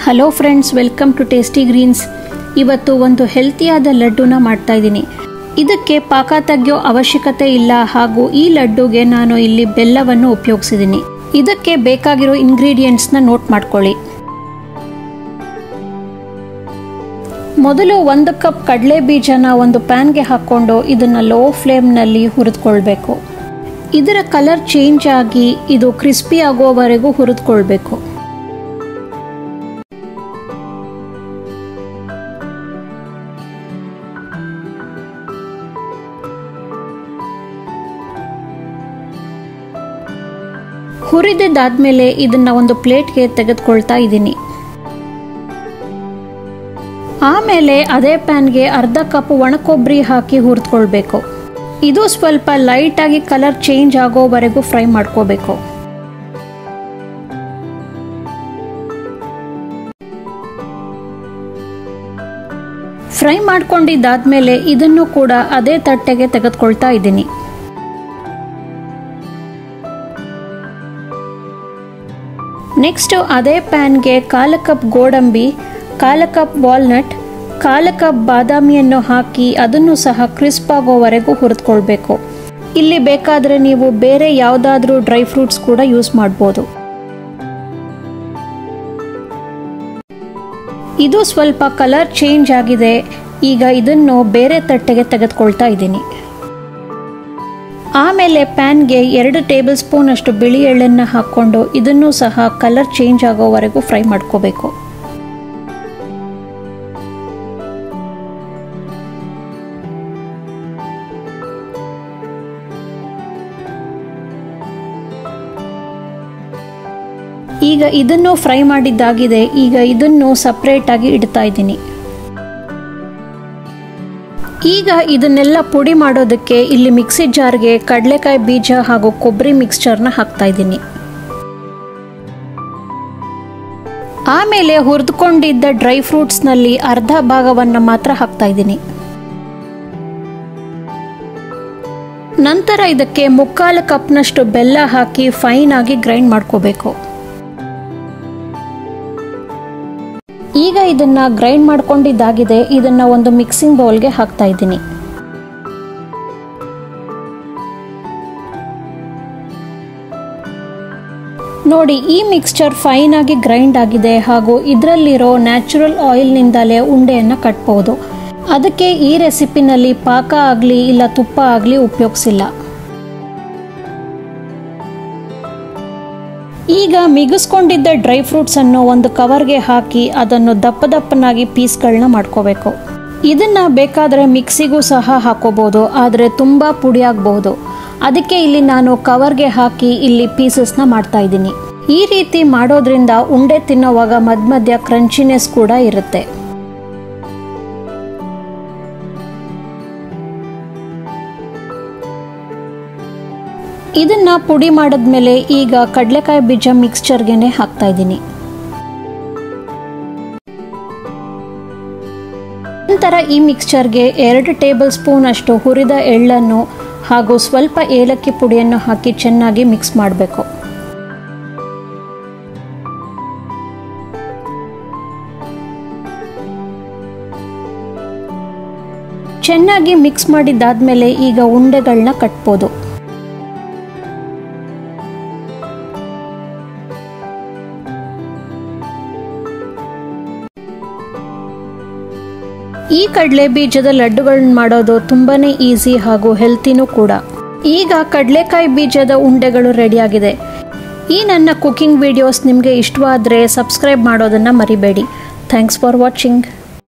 hello friends welcome to tasty greens ಇವತ್ತು ಒಂದು ಹೆಲ್ತಿಯಾದ ಲಡ್ಡುನ ಮಾಡ್ತಾ ಇದ್ದೀನಿ ಇದಕ್ಕೆ ಪಾಕ ತೆಗೆಯೋ ಅವಶ್ಯಕತೆ ಇಲ್ಲ ಹಾಗೂ ಈ ಲಡ್ಡುಗೆ ನಾನು ಇಲ್ಲಿ ಬೆಲ್ಲವನ್ನು ಉಪಯೋಗಿಸಿದ್ದೀನಿ ಇದಕ್ಕೆ ಬೇಕಾಗಿರೋ ಇಂಗ್ರೀಡಿಯೆಂಟ್ಸ್ನ ನೋಟ್ ಮಾಡ್ಕೊಳ್ಳಿ ಮೊದಲು ಒಂದು ಕಪ್ ಕಡಲೆ ಬೀಜನ ಒಂದು ಪ್ಯಾನ್ಗೆ ಹಾಕ್ಕೊಂಡು ಇದನ್ನು ಲೋ ಫ್ಲೇಮ್ನಲ್ಲಿ ಹುರಿದುಕೊಳ್ಬೇಕು ಇದರ ಕಲರ್ ಚೇಂಜ್ ಆಗಿ ಇದು ಕ್ರಿಸ್ಪಿ ಆಗೋವರೆಗೂ ಹುರಿದುಕೊಳ್ಬೇಕು ಹುರಿದಿದ್ದಾದ್ಮೇಲೆ ಇದನ್ನ ಒಂದು ಪ್ಲೇಟ್ಗೆ ತೆಗೆದುಕೊಳ್ತಾ ಇದ್ದೀನಿ ಆಮೇಲೆ ಅದೇ ಪ್ಯಾನ್ಗೆ ಅರ್ಧ ಕಪ್ ಒಣಕೊಬ್ಬರಿ ಹಾಕಿ ಹುರಿದ್ಕೊಳ್ಬೇಕು ಇದು ಸ್ವಲ್ಪ ಲೈಟಾಗಿ ಕಲರ್ ಚೇಂಜ್ ಆಗೋವರೆಗೂ ಫ್ರೈ ಮಾಡ್ಕೋಬೇಕು ಫ್ರೈ ಮಾಡ್ಕೊಂಡಿದ್ದಾದ್ಮೇಲೆ ಇದನ್ನು ಕೂಡ ಅದೇ ತಟ್ಟೆಗೆ ತೆಗೆದುಕೊಳ್ತಾ ಇದ್ದೀನಿ ನೆಕ್ಸ್ಟ್ ಅದೇ ಪ್ಯಾನ್ಗೆ ಕಾಲು ಕಪ್ ಗೋಡಂಬಿ ಕಾಲು ಕಪ್ ವಾಲ್ನಟ್ ಕಾಲು ಕಪ್ ಬಾದಾಮಿಯನ್ನು ಹಾಕಿ ಅದನ್ನು ಸಹ ಕ್ರಿಸ್ಪ್ ಆಗೋವರೆಗೂ ಹುರಿದುಕೊಳ್ಬೇಕು ಇಲ್ಲಿ ಬೇಕಾದರೆ ನೀವು ಬೇರೆ ಯಾವುದಾದ್ರೂ ಡ್ರೈ ಫ್ರೂಟ್ಸ್ ಕೂಡ ಯೂಸ್ ಮಾಡ್ಬೋದು ಇದು ಸ್ವಲ್ಪ ಕಲರ್ ಚೇಂಜ್ ಆಗಿದೆ ಈಗ ಇದನ್ನು ಬೇರೆ ತಟ್ಟೆಗೆ ತೆಗೆದುಕೊಳ್ತಾ ಇದ್ದೀನಿ ಆಮೇಲೆ ಪ್ಯಾನ್ಗೆ ಎರಡು ಟೇಬಲ್ ಸ್ಪೂನ್ ಅಷ್ಟು ಬಿಳಿ ಎಳ್ಳನ್ನು ಹಾಕ್ಕೊಂಡು ಇದನ್ನು ಸಹ ಕಲರ್ ಚೇಂಜ್ ಆಗೋವರೆಗೂ ಫ್ರೈ ಮಾಡ್ಕೋಬೇಕು ಈಗ ಇದನ್ನು ಫ್ರೈ ಮಾಡಿದ್ದಾಗಿದೆ ಈಗ ಇದನ್ನು ಸಪ್ರೇಟ್ ಆಗಿ ಇಡ್ತಾ ಇದ್ದೀನಿ ಈಗ ಇದನ್ನೆಲ್ಲ ಪುಡಿ ಮಾಡೋದಕ್ಕೆ ಇಲ್ಲಿ ಮಿಕ್ಸಿ ಜಾರ್ಗೆ ಕಡಲೆಕಾಯಿ ಬೀಜ ಹಾಗೂ ಕೊಬ್ಬರಿ ಮಿಕ್ಸ್ಚರ್ನ ಹಾಕ್ತಾ ಇದ್ದೀನಿ ಆಮೇಲೆ ಹುರಿದುಕೊಂಡಿದ್ದ ಡ್ರೈ ಫ್ರೂಟ್ಸ್ನಲ್ಲಿ ಅರ್ಧ ಭಾಗವನ್ನು ಮಾತ್ರ ಹಾಕ್ತಾ ಇದ್ದೀನಿ ನಂತರ ಇದಕ್ಕೆ ಮುಕ್ಕಾಲು ಕಪ್ನಷ್ಟು ಬೆಲ್ಲ ಹಾಕಿ ಫೈನ್ ಆಗಿ ಗ್ರೈಂಡ್ ಮಾಡ್ಕೋಬೇಕು ಈಗ ಇದನ್ನ ಗ್ರೈಂಡ್ ಮಾಡ್ಕೊಂಡಿದ್ದಾಗಿದೆ ಇದನ್ನ ಒಂದು ಮಿಕ್ಸಿಂಗ್ ಬೌಲ್ಗೆ ಹಾಕ್ತಾ ಇದ್ದೀನಿ ನೋಡಿ ಈ ಮಿಕ್ಸ್ಚರ್ ಫೈನ್ ಆಗಿ ಗ್ರೈಂಡ್ ಆಗಿದೆ ಹಾಗೂ ಇದರಲ್ಲಿರೋ ನ್ಯಾಚುರಲ್ ಆಯಿಲ್ನಿಂದಲೇ ಉಂಡೆಯನ್ನು ಕಟ್ಬೋದು ಅದಕ್ಕೆ ಈ ರೆಸಿಪಿನಲ್ಲಿ ಪಾಕ ಆಗಲಿ ಇಲ್ಲ ತುಪ್ಪ ಆಗಲಿ ಉಪಯೋಗಿಸಿಲ್ಲ ಈಗ ಮಿಗಿಸ್ಕೊಂಡಿದ್ದ ಡ್ರೈ ಫ್ರೂಟ್ಸ್ ಅನ್ನು ಒಂದು ಕವರ್ಗೆ ಹಾಕಿ ಅದನ್ನು ದಪ್ಪ ದಪ್ಪನಾಗಿ ಪೀಸ್ಗಳನ್ನ ಮಾಡ್ಕೋಬೇಕು ಇದನ್ನ ಬೇಕಾದರೆ ಮಿಕ್ಸಿಗೂ ಸಹ ಹಾಕೋಬಹುದು ಆದರೆ ತುಂಬ ಪುಡಿ ಆಗಬಹುದು ಅದಕ್ಕೆ ಇಲ್ಲಿ ನಾನು ಕವರ್ಗೆ ಹಾಕಿ ಇಲ್ಲಿ ಪೀಸಸ್ನ ಮಾಡ್ತಾ ಇದ್ದೀನಿ ಈ ರೀತಿ ಮಾಡೋದ್ರಿಂದ ಉಂಡೆ ತಿನ್ನೋವಾಗ ಮಧ್ಯ ಮಧ್ಯ ಕ್ರಂಚಿನೆಸ್ ಕೂಡ ಇರುತ್ತೆ ಇದನ್ನ ಪುಡಿ ಮಾಡಿದ್ಮೇಲೆ ಈಗ ಕಡಲೆಕಾಯಿ ಬೀಜ ಮಿಕ್ಸ್ಚರ್ಗೆನೆ ಹಾಕ್ತಾ ಇದ್ದೀನಿ ನಂತರ ಈ ಮಿಕ್ಸ್ಚರ್ಗೆ ಎರಡು ಟೇಬಲ್ ಸ್ಪೂನ್ ಅಷ್ಟು ಹುರಿದ ಎಳ್ಳನ್ನು ಹಾಗೂ ಸ್ವಲ್ಪ ಏಲಕ್ಕಿ ಪುಡಿಯನ್ನು ಹಾಕಿ ಚೆನ್ನಾಗಿ ಮಿಕ್ಸ್ ಮಾಡಬೇಕು ಚೆನ್ನಾಗಿ ಮಿಕ್ಸ್ ಮಾಡಿದ್ದಾದ್ಮೇಲೆ ಈಗ ಉಂಡೆಗಳನ್ನ ಕಟ್ಬೋದು ಈ ಕಡಲೆ ಬೀಜದ ಲಡ್ಡುಗಳನ್ನ ಮಾಡೋದು ತುಂಬಾನೇ ಈಸಿ ಹಾಗೂ ಹೆಲ್ತಿನೂ ಕೂಡ ಈಗ ಕಡಲೆಕಾಯಿ ಬೀಜದ ಉಂಡೆಗಳು ರೆಡಿಯಾಗಿದೆ ಈ ನನ್ನ ಕುಕಿಂಗ್ ವಿಡಿಯೋಸ್ ನಿಮಗೆ ಇಷ್ಟವಾದರೆ ಸಬ್ಸ್ಕ್ರೈಬ್ ಮಾಡೋದನ್ನು ಮರಿಬೇಡಿ ಥ್ಯಾಂಕ್ಸ್ ಫಾರ್ ವಾಚಿಂಗ್